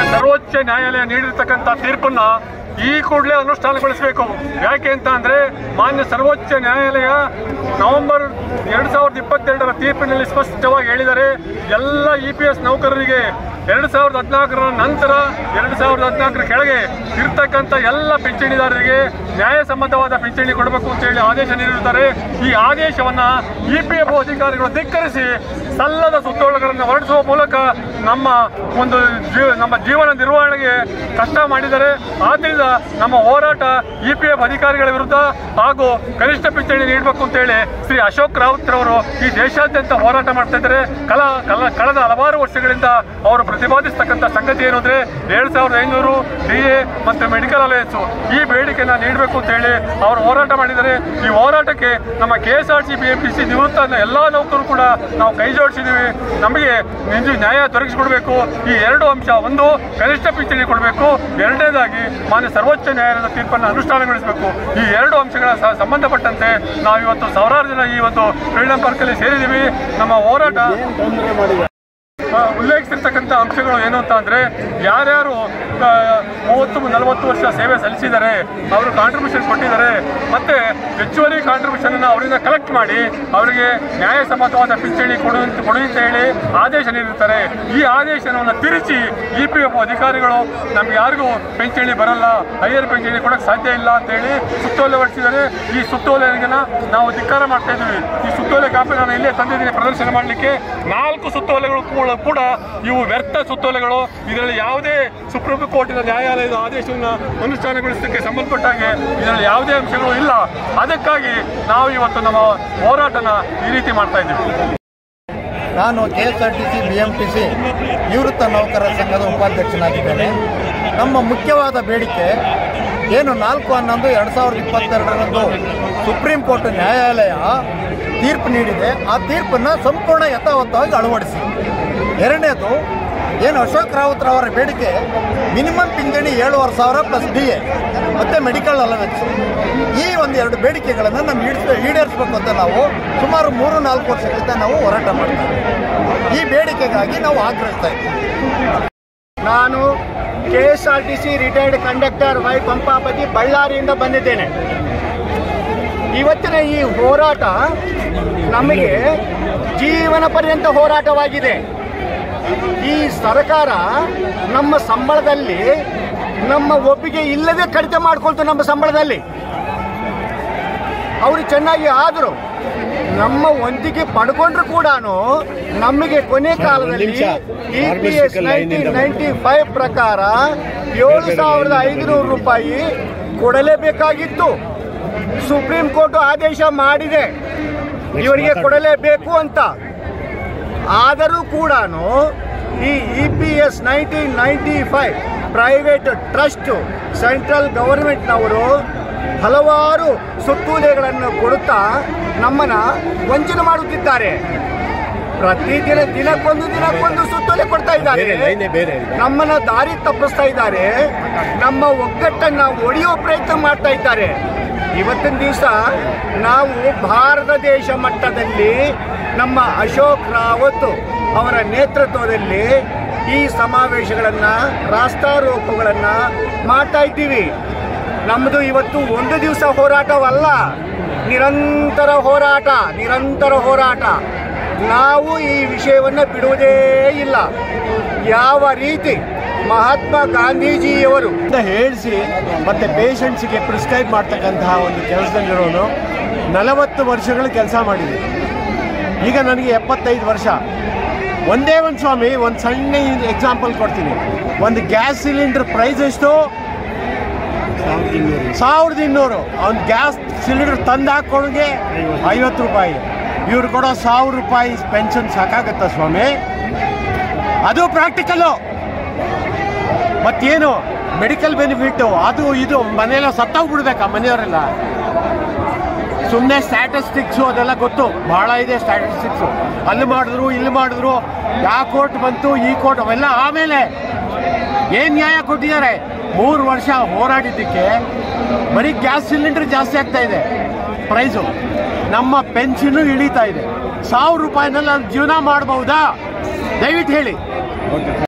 ಸರ್ವೋಚ್ಚ ನ್ಯಾಯಾಲಯ ನೀಡಿರ್ತಕ್ಕಂಥ ತೀರ್ಪನ್ನ ಈ ಕೂಡಲೇ ಅನುಷ್ಠಾನಗೊಳಿಸಬೇಕು ಯಾಕೆ ಅಂತ ಅಂದ್ರೆ ಮಾನ್ಯ ಸರ್ವೋಚ್ಚ ನ್ಯಾಯಾಲಯ ನವೆಂಬರ್ ಎರಡ್ ಸಾವಿರದ ಇಪ್ಪತ್ತೆರಡರ ತೀರ್ಪಿನಲ್ಲಿ ಸ್ಪಷ್ಟವಾಗಿ ಹೇಳಿದ್ದಾರೆ ಎಲ್ಲ ಇ ಪಿ ಎಸ್ ನೌಕರರಿಗೆ ಎರಡ್ ಸಾವಿರದ ಹದಿನಾಲ್ಕರ ನಂತರ ಎರಡ್ ಸಾವಿರದ ಹದಿನಾಲ್ಕರ ಕೆಳಗೆ ಇರ್ತಕ್ಕಂಥ ಎಲ್ಲ ಪಿಂಚಣಿದಾರರಿಗೆ ನ್ಯಾಯಸಮ್ಮತವಾದ ಪಿಂಚಣಿ ಕೊಡಬೇಕು ಅಂತ ಹೇಳಿ ಆದೇಶ ನೀಡಿರುತ್ತಾರೆ ಈ ಆದೇಶವನ್ನ ಇ ಪಿ ಎಫ್ ಅಧಿಕಾರಿಗಳು ಧಿಕ್ಕರಿಸಿ ಸಲ್ಲದ ಸುತ್ತೋಲೆಗಳನ್ನು ಹೊರಡಿಸುವ ಮೂಲಕ ನಮ್ಮ ಒಂದು ಜೀವ ನಮ್ಮ ಜೀವನ ನಿರ್ವಹಣೆಗೆ ಕಷ್ಟ ಮಾಡಿದ್ದಾರೆ ಆದ್ದರಿಂದ ನಮ್ಮ ಹೋರಾಟ ಇ ಪಿ ಎಫ್ ಅಧಿಕಾರಿಗಳ ವಿರುದ್ಧ ಹಾಗೂ ಕನಿಷ್ಠ ಪಿಂಚಣಿ ನೀಡಬೇಕು ಅಂತೇಳಿ ಶ್ರೀ ಅಶೋಕ್ ರಾವತ್ ರವರು ಈ ದೇಶಾದ್ಯಂತ ಹೋರಾಟ ಮಾಡ್ತಾ ಇದ್ದಾರೆ ಕಲ ಕಲ ಕಳೆದ ಹಲವಾರು ವರ್ಷಗಳಿಂದ ಅವರು ಪ್ರತಿಪಾದಿಸ್ತಕ್ಕಂಥ ಸಂಗತಿ ಏನು ಅಂದ್ರೆ ಏಳು ಸಾವಿರದ ಐನೂರು ಡಿ ಎ ಮತ್ತು ಮೆಡಿಕಲ್ ಅಲಯನ್ಸ್ ಈ ಬೇಡಿಕೆನ ನೀಡಬೇಕು ಅಂತ ಹೇಳಿ ಅವರು ಹೋರಾಟ ಮಾಡಿದ್ದಾರೆ ಈ ಹೋರಾಟಕ್ಕೆ ನಮ್ಮ K S R C B M T C ನಿವೃತ್ತ ಎಲ್ಲ ನೌಕರರು ಕೂಡ ನಾವು ಕೈ ಜೋಡಿಸಿದ್ದೀವಿ ನಮಗೆ ನಿಜ ನ್ಯಾಯ ದೊರಕಿಸಿಕೊಡ್ಬೇಕು ಈ ಎರಡು ಅಂಶ ಒಂದು ಕನಿಷ್ಠ ಪಿಂಚಣಿ ಕೊಡಬೇಕು ಎರಡನೇದಾಗಿ ಮಾನ್ಯ ಸರ್ವೋಚ್ಚ ನ್ಯಾಯಾಲಯದ ತೀರ್ಪನ್ನು ಅನುಷ್ಠಾನಗೊಳಿಸಬೇಕು ಈ ಎರಡು ಅಂಶಗಳ ಸ- ಸಂಬಂಧಪಟ್ಟಂತೆ ನಾವು ಇವತ್ತು ಸಾವಿರಾರು ಜನ ಈ ಒಂದು ಫ್ರೀಡಂ ಪಾರ್ಕಲ್ಲಿ ಸೇರಿದ್ದೀವಿ ನಮ್ಮ ಹೋರಾಟ ಆ, ಉಲ್ಲೇಖಿಸಿರ್ತಕ್ಕಂಥ ಅಂಶಗಳು ಏನು ಅಂತ ಅಂದ್ರೆ ಯಾರ್ಯಾರು ಆ, ಮೂವತ್ತು ನಲವತ್ತು ವರ್ಷ ಸೇವೆ ಸಲ್ಲಿಸಿದ್ದಾರೆ ಅವರು ಕಾಂಟ್ರಿಬ್ಯೂಷನ್ ಕೊಟ್ಟಿದ್ದಾರೆ ಮತ್ತೆ ಹೆಚ್ಚುವರಿ ಕಾಂಟ್ರಿಬ್ಯೂಷನ್ ಅನ್ನು ಅವರಿಂದ ಕಲೆಕ್ಟ್ ಮಾಡಿ ಅವರಿಗೆ ನ್ಯಾಯಸಮ್ಮತವಾದ ಪಿಂಚಣಿ ಕೊಡು ಕೊಡು ಅಂತ ಹೇಳಿ ಆದೇಶ ನೀಡಿರ್ತಾರೆ ಈ ಆದೇಶವನ್ನು ತಿರುಚಿ ಇ ಪಿ ಎಫ್ ಅಧಿಕಾರಿಗಳು ನಮ್ಗೆ ಯಾರಿಗೂ ಪಿಂಚಣಿ ಬರಲ್ಲ ಹೈಯರ್ ಪಿಂಚಣಿ ಕೊಡಕ್ಕೆ ಸಾಧ್ಯ ಇಲ್ಲ ಅಂತ ಹೇಳಿ ಸುತ್ತೋಲೆ ಹೊರಡಿಸಿದ್ದಾರೆ ಈ ಸುತ್ತೋಲೆಗೆ ನಾವು ಧಿಕ್ಕಾರ ಮಾಡ್ತಾ ಇದ್ದೀವಿ ಈ ಸುತ್ತೋಲೆ ಕಾಪಿ ನಾನು ಇಲ್ಲೇ ತಂದಿದ್ದೀನಿ ಪ್ರದರ್ಶನ ಮಾಡಲಿಕ್ಕೆ ನಾಲ್ಕು ಸುತ್ತೋಲೆಗಳು ಕೂಡ- ಕೂಡ ಇವು ವ್ಯರ್ಥ ಸುತ್ತೋಲೆಗಳು ಇದರಲ್ಲಿ ಯಾವುದೇ ಸುಪ್ರೀಂ ಕೋರ್ಟಿನ ನ್ಯಾಯಾಲಯದ ಆದೇಶವನ್ನು ಅನುಷ್ಠಾನಗೊಳಿಸಲಿಕ್ಕೆ ಸಂಬಂಧಪಟ್ಟ ಹಾಗೆ ಇದರಲ್ಲಿ ಯಾವುದೇ ಅಂಶಗಳು ಇಲ್ಲ ಅದಕ್ಕಾಗಿ ನಾವು ಇವತ್ತು ನಮ್ಮ ಹೋರಾಟನ ಈ ರೀತಿ ಮಾಡ್ತಾ ಇದ್ದೀವಿ ನಾನು K S R T C B M T C ನಿವೃತ್ತ ನೌಕರರ ಸಂಘದ ಉಪಾಧ್ಯಕ್ಷನಾಗಿದ್ದೇನೆ ನಮ್ಮ ಮುಖ್ಯವಾದ ಬೇಡಿಕೆ ಏನು ನಾಲ್ಕು ಹನ್ನೊಂದು ಎರಡು ಸಾವಿರದ ಇಪ್ಪತ್ತೆರಡರಂದು ಸುಪ್ರೀಂ ಕೋರ್ಟ್ ನ್ಯಾಯಾಲಯ ತೀರ್ಪು ನೀಡಿದೆ ಆ ತೀರ್ಪನ್ನು ಸಂಪೂರ್ಣ ಯಥಾವತ್ತವಾಗಿ ಅಳವಡಿಸಿ ಎರಡನೇದು ಏನು ಅಶೋಕ್ ರಾವತ್ ಅವರ ಬೇಡಿಕೆ ಮಿನಿಮಮ್ ಪಿಂಚಣಿ ಏಳುವರೆ ಸಾವಿರ ಪ್ಲಸ್ ಡಿ ಎ ಮತ್ತು ಮೆಡಿಕಲ್ ಅಲವೆನ್ಸ್ ಈ ಒಂದು ಎರಡು ಬೇಡಿಕೆಗಳನ್ನು ನಮ್ಮ ಈಡೇರಿಸ ಈಡೇರಿಸಬೇಕು ಅಂತ ನಾವು ಸುಮಾರು ಮೂರು ನಾಲ್ಕು ವರ್ಷಗಳಿಂದ ನಾವು ಹೋರಾಟ ಮಾಡ್ತಾ ಇದ್ದೀವಿ ಈ ಬೇಡಿಕೆಗಾಗಿ ನಾವು ಆಗ್ರಹಿಸ್ತಾ ಇದ್ದೀವಿ ನಾನು K S R T C retired conductor Y Pampapati ಬಳ್ಳಾರಿಯಿಂದ ಬಂದಿದ್ದೇನೆ ಇವತ್ತಿನ ಈ ಹೋರಾಟ ನಮಗೆ ಜೀವನ ಪರ್ಯಂತ ಹೋರಾಟವಾಗಿದೆ ಈ ಸರ್ಕಾರ ನಮ್ಮ ಸಂಬಳದಲ್ಲಿ ನಮ್ಮ ಒಪ್ಪಿಗೆ ಇಲ್ಲದೆ ಕಡಿತ ಮಾಡ್ಕೊಳ್ತು ನಮ್ಮ ಸಂಬಳದಲ್ಲಿ ಅವರು ಚೆನ್ನಾಗಿ ಆದರು ನಮ್ಮ ಒಂದಿಗೆ ಪಡ್ಕೊಂಡ್ರು ಕೂಡ ನಮಗೆ ಕೊನೆ ಕಾಲದಲ್ಲಿ E P S nineteen ninety five ಪ್ರಕಾರ ಏಳು ಸಾವಿರದ ಐದುನೂರು ರೂಪಾಯಿ ಕೊಡಲೇಬೇಕಾಗಿತ್ತು ಸುಪ್ರೀಂ ಕೋರ್ಟ್ ಆದೇಶ ಮಾಡಿದೆ ಇವರಿಗೆ ಕೊಡಲೇಬೇಕು ಅಂತ ಆದರೂ ಕೂಡ ಈ E P S nineteen ninety five private trust central ಗವರ್ಮೆಂಟ್ನವರು ಹಲವಾರು ಸುತ್ತೋಲೆಗಳನ್ನು ಕೊಡುತ್ತಾ ನಮ್ಮನ್ನ ವಂಚನೆ ಮಾಡುತ್ತಿದ್ದಾರೆ ಪ್ರತಿದಿನ ದಿನಕ್ಕೊಂದು ದಿನಕ್ಕೊಂದು ಸುತ್ತೋಲೆ ಕೊಡ್ತಾ ಇದ್ದಾರೆ ನಮ್ಮನ್ನ ದಾರಿ ತಪ್ಪಿಸ್ತಾ ಇದ್ದಾರೆ ನಮ್ಮ ಒಗ್ಗಟ್ಟನ್ನ ಒಡೆಯುವ ಪ್ರಯತ್ನ ಮಾಡ್ತಾ ಇದ್ದಾರೆ ಇವತ್ತಿನ ದಿವಸ ನಾವು ಭಾರತ ದೇಶ ಮಟ್ಟದಲ್ಲಿ ನಮ್ಮ ಅಶೋಕ್ ರಾವತ್ ಅವರ ನೇತೃತ್ವದಲ್ಲಿ ಈ ಸಮಾವೇಶಗಳನ್ನ ರಾಸ್ತಾರೋಕೋಗಳನ್ನ ಮಾಡ್ತಾ ಇದ್ದೀವಿ ನಮ್ಮದು ಇವತ್ತು ಒಂದು ದಿವಸ ಹೋರಾಟವಲ್ಲ ನಿರಂತರ ಹೋರಾಟ ನಿರಂತರ ಹೋರಾಟ ನಾವು ಈ ವಿಷಯವನ್ನು ಬಿಡುವುದೇ ಇಲ್ಲ ಯಾವ ರೀತಿ ಮಹಾತ್ಮ ಗಾಂಧೀಜಿಯವರು ಅಂತ ಹೇಳಿಸಿ ಮತ್ತೆ ಪೇಷಂಟ್ಸ್ಗೆ ಪ್ರಿಸ್ಕ್ರೈಬ್ ಮಾಡ್ತಕ್ಕಂತಹ ಒಂದು ಕೆಲಸದಲ್ಲಿರೋನು ನಲವತ್ತು ವರ್ಷಗಳು ಕೆಲಸ ಮಾಡಿದೆ ಈಗ ನನಗೆ ಎಪ್ಪತ್ತೈದು ವರ್ಷ ಒಂದೇ ಒಂದು ಸ್ವಾಮಿ ಒಂದು ಸಣ್ಣ ಎಕ್ಸಾಂಪಲ್ ಕೊಡ್ತೀನಿ ಒಂದು ಗ್ಯಾಸ್ ಸಿಲಿಂಡರ್ ಪ್ರೈಸ್ ಎಷ್ಟು ಸಾವಿರದ ಇನ್ನೂರು ಅವ್ನು ಗ್ಯಾಸ್ ಸಿಲಿಂಡರ್ ತಂದು ಹಾಕೊಳ್ಳೋಗೆ ಐವತ್ತು ರೂಪಾಯಿ ಇವ್ರು ಕೊಡೋ ಸಾವಿರ ರೂಪಾಯಿ ಪೆನ್ಷನ್ ಸಾಕಾಗತ್ತಾ ಸ್ವಾಮಿ ಅದು ಪ್ರಾಕ್ಟಿಕಲ್ಲು ಮತ್ತೇನು ಮೆಡಿಕಲ್ ಬೆನಿಫಿಟ್ ಅದು ಇದು ಮನೆಯೆಲ್ಲ ಸತ್ತೋಗ್ಬಿಡ್ಬೇಕಾ ಮನೆಯವರೆಲ್ಲ ಸುಮ್ಮನೆ ಸ್ಟ್ಯಾಟಿಸ್ಟಿಕ್ಸು ಅದೆಲ್ಲ ಗೊತ್ತು ಭಾಳ ಇದೆ ಸ್ಟ್ಯಾಟಿಸ್ಟಿಕ್ಸು ಅಲ್ಲಿ ಮಾಡಿದ್ರು ಇಲ್ಲಿ ಮಾಡಿದ್ರು ಯಾವ ಕೋರ್ಟ್ ಬಂತು ಈ ಕೋರ್ಟ್ ಅವೆಲ್ಲ ಆಮೇಲೆ ಏನು ನ್ಯಾಯ ಕೊಟ್ಟಿದ್ದಾರೆ ಮೂರು ವರ್ಷ ಹೋರಾಡಿದ್ದಕ್ಕೆ ಬರೀ ಗ್ಯಾಸ್ ಸಿಲಿಂಡರ್ ಜಾಸ್ತಿ ಆಗ್ತಾ ಇದೆ ಪ್ರೈಸು ನಮ್ಮ ಪೆನ್ಷನ್ನು ಇಳೀತಾ ಇದೆ ಸಾವಿರ ರೂಪಾಯಿನಲ್ಲಿ ನಾನು ಜೀವನ ಮಾಡಬಹುದಾ ದಯವಿಟ್ಟು ಹೇಳಿ